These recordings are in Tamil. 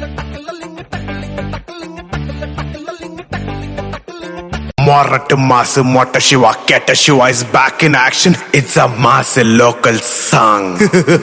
Morat Masu Mota Shiva Keta Shiva is back in action. It's a mass local song.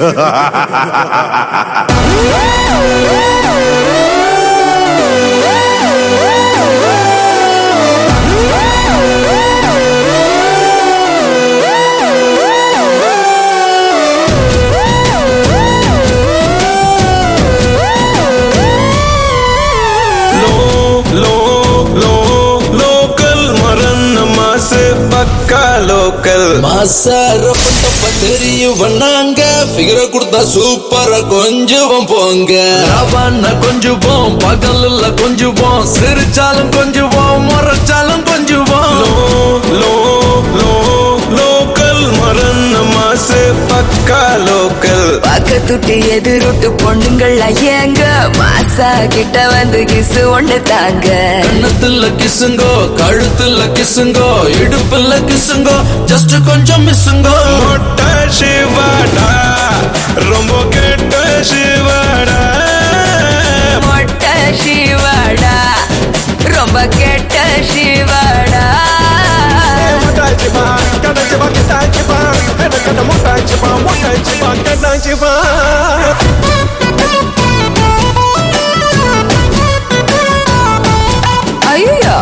Lo lo lo local மரணமா பக்கா லோக்கல் மாசாரப்பட்ட தெரியும் நாங்க ஃபிகரை கொடுத்தா சூப்பரா கொஞ்சுவோம் போங்க ரவான கொஞ்சுவோம் பகல்ல கொஞ்சுவோம் சிரிச்சாலும் கொஞ்சுவோம் முறைச்சாலும் கொஞ்சுவோம் லோ லோ லோ லோக்கல் மரணமா பக்கா லோக்கல் பக்கத்துட்டு எதிரொட்டு பொண்ணுங்கள ஏங்க மாசா கிட்ட வந்து கிசு ஒண்ணு தாங்க கண்ணத்துல கிசுங்கோ கழுத்துல கிசுங்கோ இடுப்புல கிசுங்கோ ஜஸ்ட் கொஞ்சம் மிஸ்ஸுங்கோ மொட்டை சிவாடா ரொம்ப கெட்ட சிவாடா மொட்டை சிவாடா ரொம்ப கெட்ட சிவாடா ஐயோ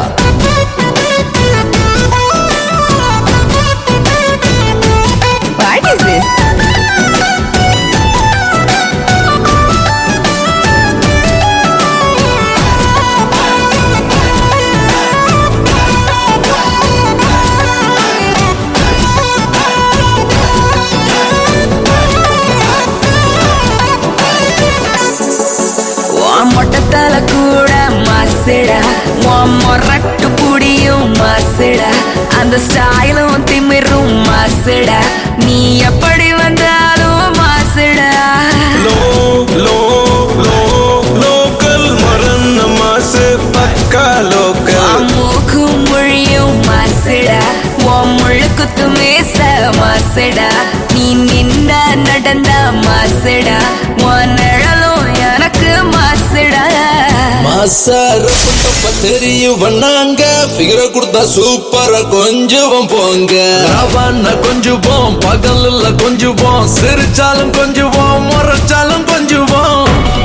What is this? உன் மொட்டத்தால கூட மாசிடா உன் மொரட்டு புடியும் மாசிடா அந்த ஸ்டைலும் திமிரும் மாசிடா நீ எப்படி வந்தாலும் மாசிடா லோ லோ லோ லோக்கல் மரணமா பக்கா லோக்கல் உன் மூக்கும் மொழியும் மாசிடா உன் முழுக்குத்து மேச மாசிடா நீ நின்ன நடந்த மாசிடா உன் நிழலும் எனக்கு மாசிடா மாசாரப்பட்ட தெரியும் நாங்க ஃபிகரை கொடுத்தா சூப்பரா கொஞ்சுவோம் போங்க ரவான கொஞ்சுவோம் பகல்ல கொஞ்சுவோம் சிரிச்சாலும் கொஞ்சுவோம் முறைச்சாலும் கொஞ்சுவோம்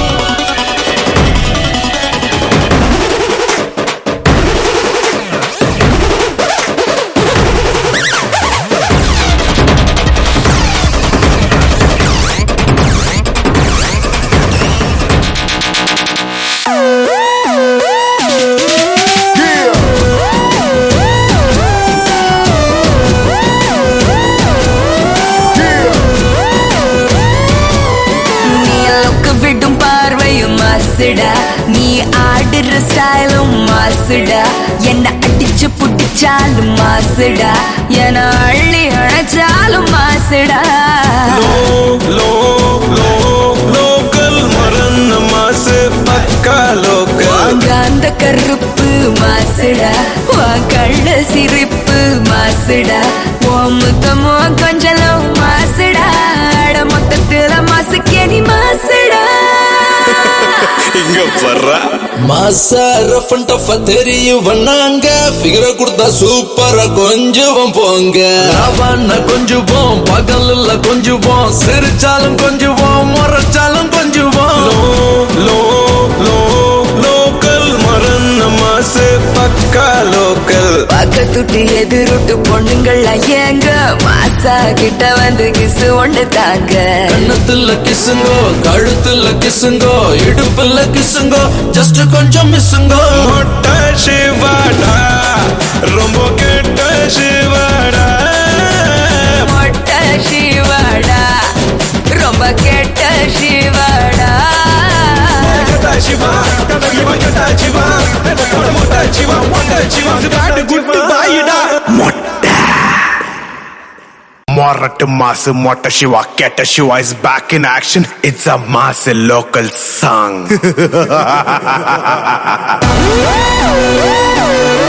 நீ லுக்கு விடும் பார்வையும் மாசுடா நீ ஆடுற ஸ்டைலும் மாசுடா என்ன அடிச்சு புடிச்சாலும் மாசுடா என அள்ளி அணைச்சாலும் மாசுடா லோ லோ லோ லோக்கல் மரணமா பக்கா லோக்கல் வாங்க அந்த கருப்பு மாசுடா உன் கள்ள சிரிப்பு மாசுடா உன் முத்தமோ கொஞ்சலும் மாசுடா அட மொத்தத்துல மாசுக்கேணி மாசுடா இங்க பர்றா மாசாரஃபன் டஃபா தெரியும் நாங்க ஃபிகரை கொடுத்தா சூப்பரா கொஞ்சுவோம் போங்க ரவான கொஞ்சுவோம் பகல்ல கொஞ்சுவோம் சிரிச்சாலும் கொஞ்சுவோம் முறைச்சாலும் கொஞ்சுவோம் லோ லோ லோ லோக்கல் மரணமா பக்கா லோக்கல் பக்கத்துட்டு எதிரொட்டு பொண்ணுங்கள ஏங்க மாசா கிட்ட வந்து கிசு ஒண்ணு தாங்க கண்ணத்துல கிசுங்கோ கழுத்துல கிசுங்கோ இடுப்புல கிசுங்கோ ஜஸ்ட் கொஞ்சம் மிஸ்ஸுங்கோ மொட்டை சிவாடா ரொம்ப கெட்ட சிவாடா மொட்டை சிவாடா ரொம்ப கெட்ட சிவாடா Morat Masu Mota Shiva Keta Shiva is back in action. It's a mass local song.